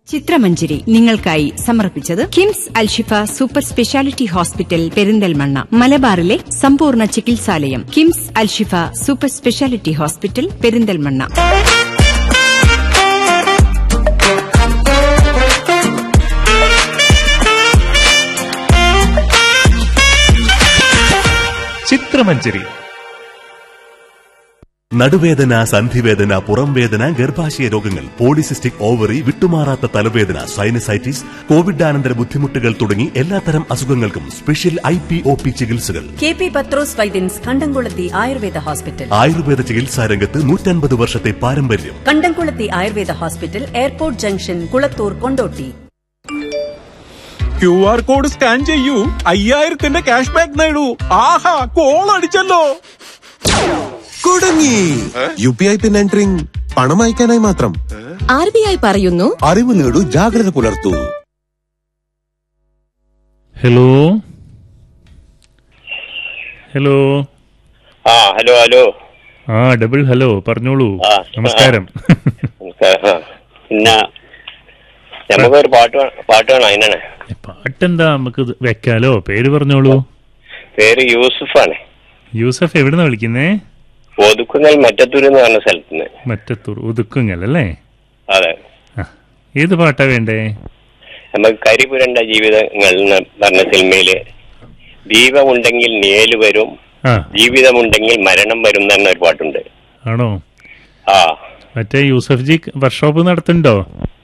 ചിത്രമഞ്ജരി നിങ്ങൾക്കായി സമർപ്പിച്ചത് KIMS Alshifa super speciality hospital Perinthalmanna മലബാറിലെ സമ്പൂർണ്ണ ചികിത്സാലയം KIMS Alshifa super speciality hospital Perinthalmanna ചിത്രമഞ്ചരി നടുവേദന സന്ധിവേദന പുറംവേദന ഗർഭാശയ രോഗങ്ങൾ പോളിസിസ്റ്റിക് ഓവറി വിട്ടുമാറാത്ത തലവേദന സൈനസൈറ്റിസ് കോവിഡാനന്തര ബുദ്ധിമുട്ടുകൾ തുടങ്ങി എല്ലാത്തരം അസുഖങ്ങൾക്കും special I P O P ചികിത്സകൾ K P Pathrose Vaidyans Kandamkulathi Ayurveda hospital Ayurveda ചികിത്സാ രംഗത്ത് നൂറ്റൻപത് വർഷത്തെ പാരമ്പര്യം Kandamkulathi Ayurveda hospital airport junction Kulathur Kondotty Q R code scan ചെയ്യൂ അയ്യായിരത്തിന്റെ ക്യാഷ് ബാക്ക് നേടൂ ആഹാ കോൾ അടിച്ചല്ലോ കുടുങ്ങി U P I PIN entering പണം അയക്കാനായി മാത്രം ആർ ബി ഐ പറയുന്നു അറിവ് നേടൂ ജാഗ്രത പുലർത്തൂ ഹലോ ഹലോ ആ ഹലോ ഹലോ ആ ഡബിൾ ഹലോ പറഞ്ഞോളൂ ആ. നമസ്കാരം നമസ്കാരം. ആ. പിന്നെ നമുക്കൊരു പാട്ട് വേ- പാട്ട് വേണം അതിനാണ് പാട്ടെന്താ നമുക്ക് ഇത് വെക്കാലോ പേര് പറഞ്ഞോളൂ പേര് യൂസുഫാണ് യൂസഫ് എവിടുന്ന വിളിക്കുന്നേ ഒതുക്കുങ്ങൽ മറ്റത്തൂർ എന്ന് പറഞ്ഞ സ്ഥലത്ത് നിന്ന് മറ്റത്തൂർ ഉതുക്കുങ്ങൽ അല്ലേ അതെ ആ ഏത് പാട്ടാ വേണ്ടേ നമുക്ക് കരിപുരണ്ട ജീവിതങ്ങൾ എന്ന് പറഞ്ഞ സിനിമയില് ദീപമുണ്ടെങ്കിൽ നേല് വരും ആ ജീവിതമുണ്ടെങ്കിൽ മരണം വരും എന്ന് പറഞ്ഞ ഒരു പാട്ടുണ്ട് ആണോ ആ മറ്റേ യൂസഫ് ജി വർക്ക്ഷോപ്പ് നടത്തുന്നുണ്ടോ